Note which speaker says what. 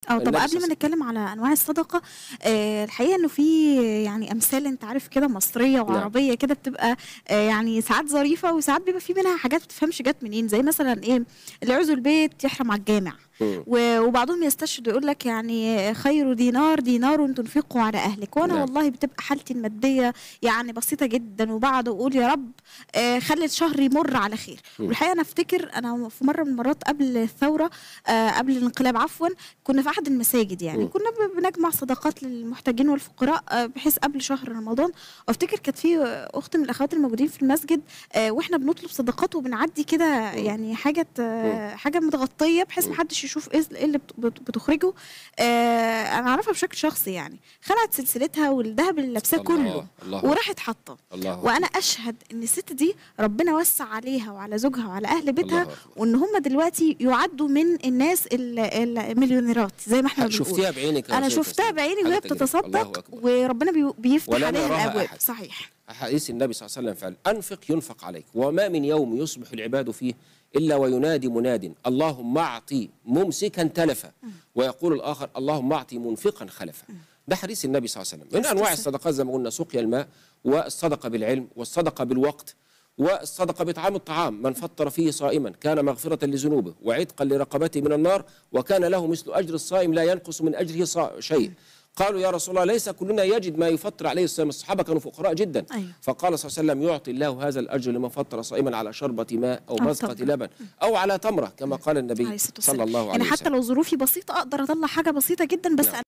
Speaker 1: اه طب
Speaker 2: النبي
Speaker 1: قبل
Speaker 2: صلى
Speaker 1: ما
Speaker 2: الله
Speaker 1: نتكلم على انواع الصدقه آه الحقيقه انه في يعني امثال انت عارف كده مصريه وعربيه كده بتبقى آه يعني ساعات ظريفه وساعات بيبقى في منها حاجات ما تفهمش جت منين زي مثلا ايه اللي يعوزوا البيت يحرم على الجامع
Speaker 2: مم.
Speaker 1: و- وبعضهم يستشهد ويقول لك يعني خير دينار دينار تنفقه على اهلك وانا
Speaker 2: نعم.
Speaker 1: والله بتبقى حالتي الماديه يعني بسيطه جدا وبقعد اقول يا رب آه خلي الشهر يمر على خير
Speaker 2: مم.
Speaker 1: والحقيقه انا افتكر انا في مره من المرات قبل الثوره آه قبل الانقلاب عفوا كنا في احد المساجد يعني
Speaker 2: مم.
Speaker 1: كنا ب- بنجمع صدقات للمحتاجين والفقراء آه بحيث قبل شهر رمضان وافتكر كانت في اخت من الاخوات الموجودين في المسجد آه واحنا بنطلب صدقات وبنعدي كده يعني حاجه آه حاجه متغطيه بحيث
Speaker 2: مم.
Speaker 1: محدش يشوف ايه إيه اللي بت- بت- بتخرجه آه انا اعرفها بشكل شخصي يعني خلعت سلسلتها والذهب اللي لابساه
Speaker 2: الله-
Speaker 1: كله
Speaker 2: الله
Speaker 1: وراحت حاطه
Speaker 2: الله
Speaker 1: وانا اشهد ان الست دي ربنا وسع عليها وعلى زوجها وعلى اهل بيتها
Speaker 2: الله أكبر.
Speaker 1: وان هم دلوقتي يعدوا من الناس ال- المليونيرات زي ما احنا بنقول
Speaker 2: شفتيها بعينك يا
Speaker 1: انا
Speaker 2: أستاذ
Speaker 1: شفتها
Speaker 2: تسنيم.
Speaker 1: بعيني
Speaker 2: حاجة
Speaker 1: وهي
Speaker 2: تجربة. الله
Speaker 1: بتتصدق
Speaker 2: أكبر.
Speaker 1: وربنا بي- بيفتح
Speaker 2: ولم
Speaker 1: عليها
Speaker 2: يراها
Speaker 1: الابواب
Speaker 2: أحد.
Speaker 1: صحيح
Speaker 2: حديث النبي صلى الله عليه وسلم فعل أنفق ينفق عليك وما من يوم يصبح العباد فيه إلا وينادي مناد اللهم أعطي ممسكا تلفا ويقول الآخر اللهم أعطي منفقا خلفا ده حديث النبي صلى الله عليه وسلم من أنواع الصدقات زي ما قلنا سقيا الماء والصدقة بالعلم والصدقة بالوقت والصدقة بإطعام الطعام من فطر فيه صائما كان مغفرة لذنوبه وعتقا لرقبته من النار وكان له مثل أجر الصائم لا ينقص من أجره صا- شيء قالوا يا رسول الله ليس كلنا يجد ما يفطر عليه الصيام الصحابة كانوا فقراء جدا
Speaker 1: أيوة.
Speaker 2: فقال صلى الله عليه وسلم يعطي الله هذا الأجر لمن فطر صائما على شربة ماء أو
Speaker 1: أو
Speaker 2: مسقة
Speaker 1: تمر.
Speaker 2: لبن أو على تمرة كما قال
Speaker 1: عليه
Speaker 2: النبي
Speaker 1: الصلاه
Speaker 2: صلى
Speaker 1: والسلام
Speaker 2: الله عليه
Speaker 1: يعني حتى
Speaker 2: وسلم
Speaker 1: لو ظروفي بسيطه اقدر اطلع حاجه بسيطه جدا بس
Speaker 2: نعم.